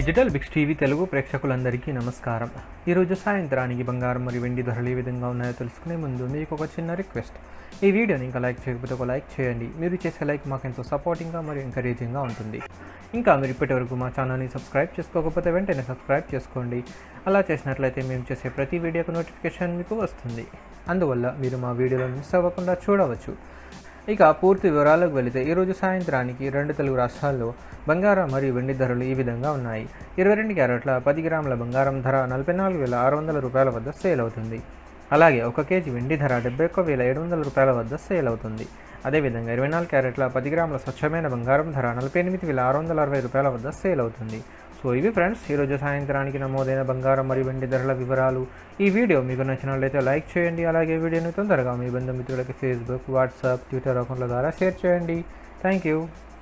digital బిక్స్ TV Telugu ప్రేక్షకులందరికీ నమస్కారం ఈరోజు సాయంత్రానికి బంగారం మరియు వెండి ధరలు ఏ విధంగా ఉన్నాయో తెలుసుకునే ముందు మీకు ఒక చిన్న రిక్వెస్ట్ ఈ వీడియోని ఇంకా లైక్ చేయకపోతే ఒక లైక్ చేయండి మీరు చేసే లైక్ మాకు ఎంతో సపోర్టింగ్గా మరియు ఎంకరేజింగ్గా ఉంటుంది ఇంకా మీరు ఇప్పటివరకు మా ఛానల్ని సబ్స్క్రైబ్ చేసుకోకపోతే వెంటనే సబ్స్క్రైబ్ చేసుకోండి అలా చేసినట్లయితే మేము చేసే ప్రతి వీడియోకు నోటిఫికేషన్ మీకు వస్తుంది అందువల్ల మీరు మా వీడియోలను మిస్ అవ్వకుండా చూడవచ్చు ఇక పూర్తి వివరాలకు వెళితే ఈరోజు సాయంత్రానికి రెండు తెలుగు రాష్ట్రాల్లో బంగారం మరియు వెండి ధరలు ఈ విధంగా ఉన్నాయి ఇరవై రెండు క్యారెట్ల పది గ్రాముల బంగారం ధర నలభై నాలుగు వేల ఆరు వందల రూపాయల వద్ద సేల్ అవుతుంది అలాగే ఒక కేజీ వెండి ధర డెబ్బై ఒక్క వేల ఏడు వందల రూపాయల వద్ద సేల్ అవుతుంది అదేవిధంగా ఇరవై నాలుగు క్యారెట్ల పది గ్రాముల స్వచ్ఛమైన బంగారం ధర నలభై ఎనిమిది వేల ఆరు వందల అరవై రూపాయల వద్ద సేల్ అవుతుంది సో ఇవి ఫ్రెండ్స్ ఈరోజు సాయంత్రానికి నమోదైన బంగారం మరియు వెండి ధరల వివరాలు ఈ వీడియో మీకు నచ్చినట్లయితే లైక్ చేయండి అలాగే వీడియోని తొందరగా మీ బంధుమిత్రులకి ఫేస్బుక్ వాట్సాప్ ట్విట్టర్ అకౌంట్ల ద్వారా షేర్ చేయండి థ్యాంక్ యూ